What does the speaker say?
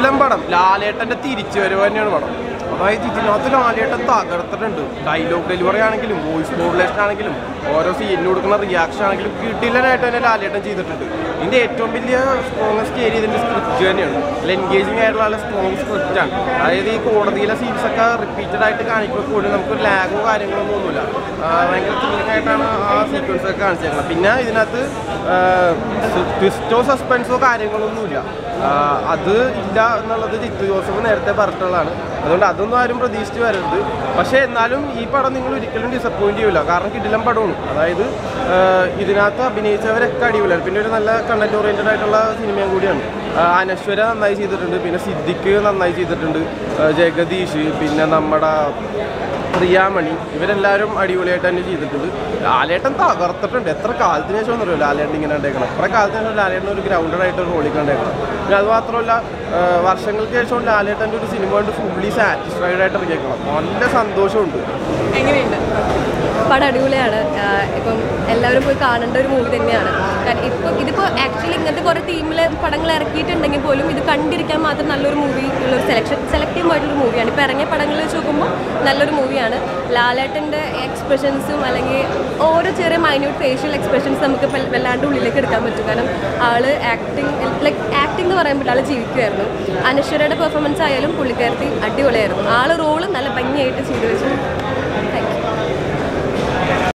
കിടിലം പടം ലാലേട്ടന്റെ തിരിച്ചുവരവ് തന്നെയാണ് പടം അതായത് ഇതിനകത്ത് ലാലേട്ടൻ തകർത്തിട്ടുണ്ട് ഡയലോഗ് ഡെലിവറി ആണെങ്കിലും വോയിസ് മോഡുലേഷൻ ആണെങ്കിലും ഓരോ സീനിന് കൊടുക്കുന്ന റിയാക്ഷൻ ആണെങ്കിലും കിടിലനായിട്ട് തന്നെ ലാലേട്ടൻ ചെയ്തിട്ടുണ്ട് ഇതിന്റെ ഏറ്റവും വലിയ സ്ട്രോങ്ങസ്റ്റ് ഏരിയ ഇതിന്റെ സ്ക്രിപ്റ്റ് തന്നെയാണ് നല്ല എൻഗേജിങ് ആയിട്ടുള്ള നല്ല സ്ട്രോങ് സ്ക്രിപ്റ്റ് ആണ് അതായത് ഈ കോടതിയിലെ സീൻസ് ഒക്കെ റിപ്പീറ്റഡ് ആയിട്ട് കാണിക്കുമ്പോൾ പോലും നമുക്ക് ലാഗോ കാര്യങ്ങളൊന്നും ഒന്നുമില്ല ആ, ഭയങ്കര ത്രില്ലിംഗ് ആയിട്ടാണ് ആ സീക്വൻസ് ഒക്കെ കാണിച്ചേക്കുന്നത് പിന്നെ ഇതിനകത്ത് ട്വിസ്റ്റോ സസ്പെൻസോ കാര്യങ്ങളൊന്നുമില്ല ആ, അത് ഇല്ല എന്നുള്ളത് ജിത്തു ജോസഫ് നേരത്തെ പറഞ്ഞിട്ടുള്ളതാണ് അതുകൊണ്ട് അതൊന്നും ആരും പ്രതീക്ഷിച്ച് വരരുത് പക്ഷേ എന്നാലും ഈ പടം നിങ്ങൾ ഒരിക്കലും ഡിസപ്പോയിന്റ് ചെയ്യില്ല കാരണം കിടിലം പടമാണ് അതായത് ആ, ഇതിനകത്ത് അഭിനയിച്ചവരൊക്കെ അടിപൊളിയാണ് പിന്നെ ഒരു നല്ല കണ്ടന്റ് ഓറിയന്റഡ് ആയിട്ടുള്ള സിനിമയും കൂടിയാണ് ആ, അനശ്വര നന്നായി ചെയ്തിട്ടുണ്ട് പിന്നെ സിദ്ദിഖ് നന്നായി ചെയ്തിട്ടുണ്ട് ആ, ജഗദീഷ് പിന്നെ നമ്മുടെ പ്രിയാമണി ഇവരെല്ലാവരും അടിപൊളിയായിട്ട് തന്നെ ചെയ്തിട്ടുണ്ട് ലാലേട്ടൻ തകർത്തിട്ടുണ്ട് എത്ര കാലത്തിന് ശേഷം ഒന്നും ലാലേട്ടൻ ഇങ്ങനെ ഉണ്ടേക്കണം എത്ര കാലത്തിന് ശേഷം ലാലേട്ടൻ ഒരു ഗ്രൗണ്ടഡ് ആയിട്ട് ഒരു റോളിൽ കണ്ടേക്കണം പിന്നെ അത് മാത്രമല്ല ആ, വർഷങ്ങൾക്ക് ശേഷം ലാലേട്ടൻ്റെ ഒരു സിനിമ കൊണ്ട് ഫുള്ളി സാറ്റിസ്ഫൈഡ് ആയിട്ട് ഇറങ്ങിയേക്കണം നല്ല സന്തോഷമുണ്ട് എങ്ങനെയുണ്ട് പടം അടിപൊളിയാണ് ആഹ് ഇപ്പം എല്ലാവരും പോയി കാണേണ്ട ഒരു മൂവി തന്നെയാണ് കാരണം ഇപ്പം ഇതിപ്പോൾ ആക്ച്വലി ഇങ്ങനത്തെ കുറേ ടീമിൽ പടങ്ങൾ ഇറക്കിയിട്ടുണ്ടെങ്കിൽ പോലും ഇത് കണ്ടിരിക്കാൻ മാത്രം നല്ലൊരു മൂവി ഉള്ളൊരു സെലക്ഷൻ സെലക്റ്റീവ് ആയിട്ടുള്ളൊരു മൂവിയാണ് ഇപ്പോൾ ഇറങ്ങിയ പടങ്ങൾ വെച്ച് നോക്കുമ്പോൾ നല്ലൊരു മൂവിയാണ് ലാലേട്ടൻ്റെ എക്സ്പ്രഷൻസും അല്ലെങ്കിൽ ഓരോ ചെറിയ മൈന്യൂട്ട് ഫേഷ്യൽ എക്സ്പ്രഷൻസ് നമുക്ക് ഇപ്പം വല്ലാണ്ട് ഉള്ളിലേക്ക് എടുക്കാൻ പറ്റും കാരണം ആള് ആക്ടിങ് ലൈക്ക് ആക്ടിംഗ് എന്ന് പറയുമ്പോൾ ആൾ ജീവിക്കുമായിരുന്നു അനശ്വരയുടെ പെർഫോമൻസ് ആയാലും പുള്ളിക്കാരത്തി അടിപൊളിയായിരുന്നു ആള് റോള് നല്ല ഭംഗിയായിട്ട് ചെയ്തു വെച്ചു